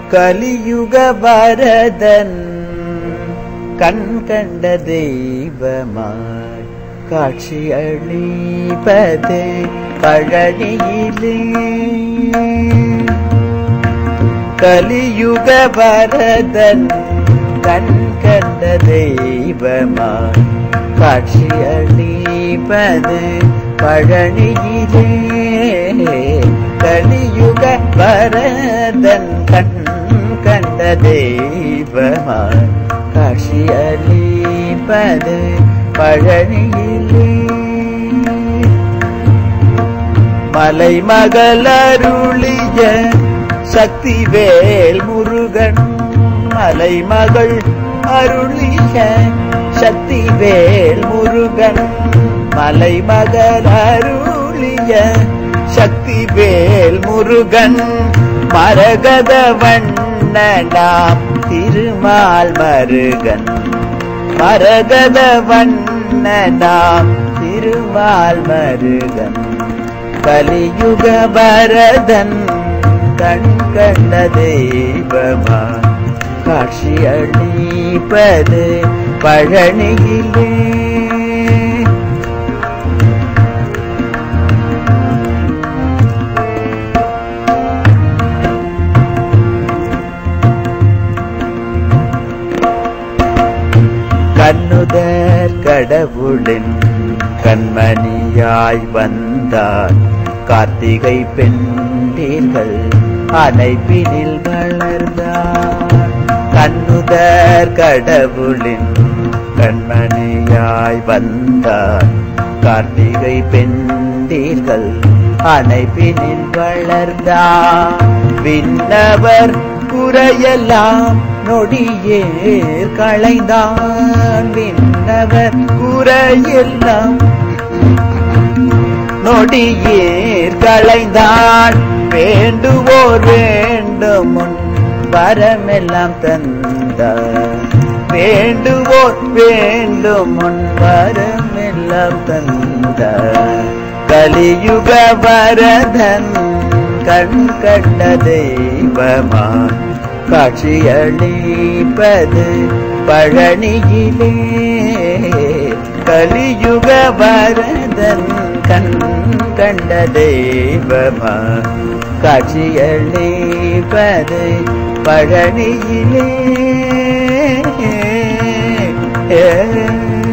கலியுக வரதன் கண் கண்ட தெய்வமாய் காட்சி அளிப்பது பழனியிலே கலியுக வரதன் கண் கண்ட தெய்வமாய் காட்சி அளிப்பது பழனியிலே கலியுக வரதன் கண் கண்ட தெய்வமாய் காட்சி அளிப்பது பழனியிலே மலை மகளருளிய சக்தி வேல் முருகன் மலை மகள் அருளிய சக்தி வேல் முருகன் மலை மகள் அருளிய சக்தி வேல் முருகன் மரகத வண்ணனாம் திருமால் மருகன் மரகத வண்ணனாம் திருமால் மருகன் கலியுக பரதன் கண் கண்ட தெய்வமா காட்சி அளிப்பது பழனியிலே கண்ணுதர் கடவுளின் கண்மணியாய் வந்தார் கார்த்திகை பெண்டீர்கள் அனைப்பினில் வளர்ந்தார் கண்ணுதர் கடவுளின் கண்மணியாய் வந்தார் கார்த்திகை பெண்டீர்கள் அனைப்பினில் வளர்ந்தார் விண்ணவர் குறையெல்லாம் நொடியேர் களைந்தான் விண்ணவர் குறையெல்லாம் நொடியேர் களைந்தான் வேண்டுவோர் வேண்டும் முன் வரமெல்லாம் தந்தார் வேண்டுவோர் வேண்டும் முன் வரமெல்லாம் தந்தார் கலியுக வரதன் கண் கண்ட தெய்வமான் காட்சியளிப்பது பழனியிலே கலியுக வரதன் கண் கண்ட தெய்வமா காட்சியளிப்பது பழனியிலே ஏ